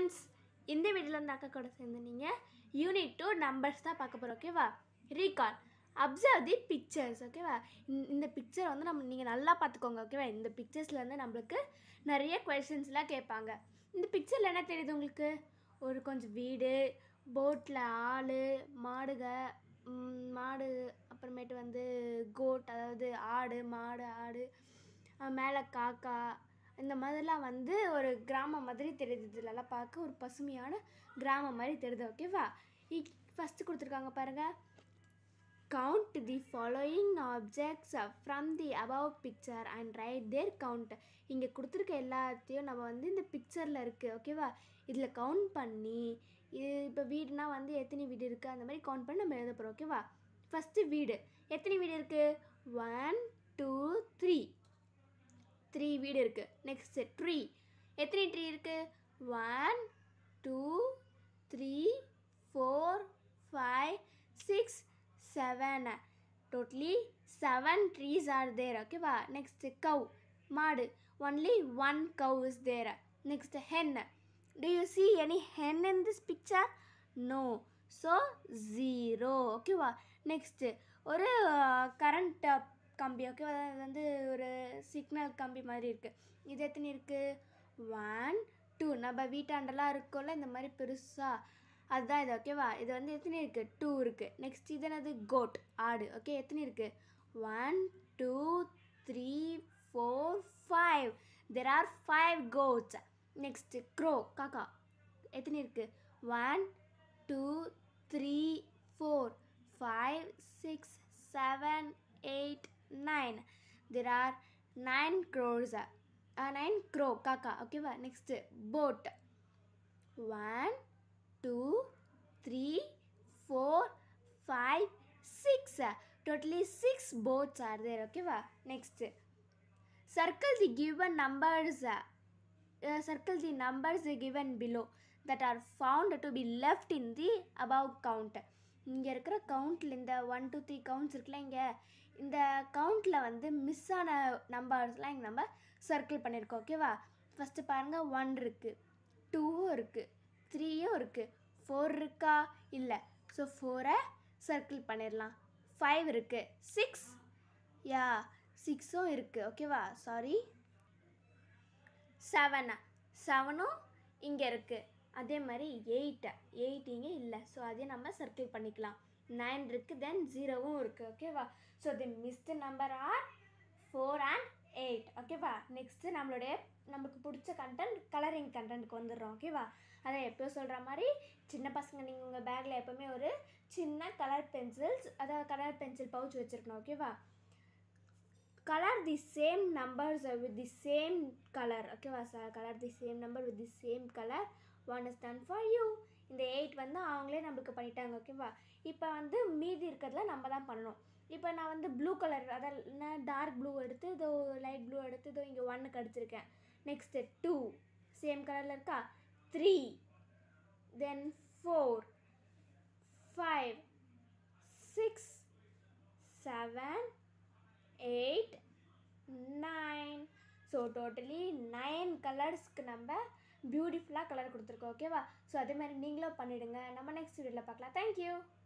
friends இந்த வீடியோவில் வந்து அக்கா கூட சேர்ந்து நீங்கள் யூனிட் டூ நம்பர்ஸ் தான் பார்க்க போகிறோம் ஓகேவா ரீகால் அப்சர்வ் தி பிக்சர்ஸ் ஓகேவா இந்த பிக்சர் வந்து நம்ம நீங்கள் நல்லா பார்த்துக்கோங்க ஓகேவா இந்த பிக்சர்ஸில் வந்து நம்மளுக்கு நிறைய கொஷின்ஸ்லாம் கேட்பாங்க இந்த பிக்சரில் என்ன தெரியுது உங்களுக்கு ஒரு கொஞ்சம் வீடு போட்டில் ஆள் மாடுக ம், மாடு அப்புறமேட்டு வந்து கோட் அதாவது ஆடு மாடு ஆடு மேலே காக்கா இந்த மாதிரிலாம் வந்து ஒரு கிராமம் மாதிரி தெரியுது இதுலலாம் பார்க்க ஒரு பசுமையான கிராமம் மாதிரி தெரியுது ஓகேவா ஃபஸ்ட்டு கொடுத்துருக்காங்க பாருங்கள் count the following objects from the above picture and write their count இங்கே கொடுத்துருக்க எல்லாத்தையும் நம்ம வந்து இந்த பிக்சரில் இருக்குது ஓகேவா இதில் கவுண்ட் பண்ணி இது இப்போ வீடுனா வந்து எத்தனை வீடு இருக்குது அந்த மாதிரி கவுண்ட் பண்ணி நம்ம எழுத போகிறோம் ஓகேவா ஃபஸ்ட்டு வீடு எத்தனை வீடு இருக்குது ஒன் டூ த்ரீ த்ரீ வீடு இருக்குது நெக்ஸ்ட்டு ட்ரீ எத்தனை ட்ரீ இருக்குது one two three four five six seven totally seven trees are there ஓகேவா நெக்ஸ்ட் கவ் மாடு only one cow is there next hen do you see any hen in this picture no so zero ஓகேவா next ஒரு current கம்பி ஓகேவா அது வந்து ஒரு signal கம்பி மாதிரி இருக்குது இது எத்தனை இருக்குது ஒன் டூ நம்ம வீட்டாண்டெல்லாம் இருக்கோம்ல இந்த மாதிரி பெருசாக அதுதான் இது ஓகேவா இது வந்து எத்தனை இருக்குது டூ இருக்குது நெக்ஸ்ட் இது என்னது கோட் ஆடு ஓகே எத்தனை இருக்குது one two three four five there are five goats next crow காக்கா எத்தனை இருக்குது one two three four five six seven eight nine there are nine crows nine crow காக்கா ஓகேவா next boat one two three four five six totally six boats are there ஓகேவா next circle the given numbers uh, uh, circle the numbers given below that are found to be left in the above count இங்கே இருக்கிற கவுண்டில் இந்த one two three counts இருக்குல்ல இங்கே இந்த கவுண்டில் வந்து miss ஆன நம்பர்ஸ்லாம் இங்கே நம்ம சர்க்கிள் பண்ணியிருக்கோம் ஓகேவா ஃபஸ்ட்டு பாருங்கள் ஒன் இருக்குது டூவும் இருக்குது த்ரீயும் இருக்குது ஃபோர் இருக்கா இல்லை ஸோ ஃபோரை சர்க்கிள் பண்ணிடலாம் ஃபைவ் இருக்குது சிக்ஸ் யா சிக்ஸும் இருக்குது ஓகேவா சாரி செவனா செவனும் இங்கே இருக்குது அதே மாதிரி எயிட்டு எயிட் இங்கே இல்லை ஸோ அதையும் நம்ம சர்க்கிள் பண்ணிக்கலாம் நைன் இருக்குது தென் ஜீரோவும் இருக்குது ஓகேவா so the missed number are four and eight ஓகேவா நெக்ஸ்ட்டு நம்மளுடைய நமக்கு பிடிச்ச கண்டென்ட் கலரிங் கண்டென்ட்க்கு வந்துடுறோம் ஓகேவா அதை எப்போ சொல்கிற மாதிரி சின்ன பசங்க நீங்கள் உங்கள் பேக்கில் எப்போவுமே ஒரு சின்ன கலர் பென்சில்ஸ் அதாவது கலர் பென்சில் பவுச் வச்சுருக்கணும் ஓகேவா colour the same numbers with the same colour ஓகேவா sir colour the same number with the same colour one is done for you இந்த எயிட் வந்து அவங்களே நம்மளுக்கு பண்ணிட்டாங்க ஓகேவா இப்போ வந்து மீதி இருக்கிறதுல நம்ம தான் பண்ணணும் இப்போ நான் வந்து ப்ளூ கலர் அதாவது நான் டார்க் ப்ளூ எடுத்து இதோ லைட் ப்ளூ எடுத்து இதோ இங்கே ஒன்னுக்கு அடிச்சிருக்கேன் நெக்ஸ்ட்டு டூ சேம் கலரில் இருக்கா three then four five six seven eight nine so totally nine கலர்ஸ்க்கு நம்ம பியூட்டிஃபுல்லாக கலர் கொடுத்துருக்கோம் ஓகேவா ஸோ அதே மாதிரி நீங்களும் பண்ணிவிடுங்க நம்ம நெக்ஸ்ட் வீடியோவில் பார்க்கலாம் தேங்க்யூ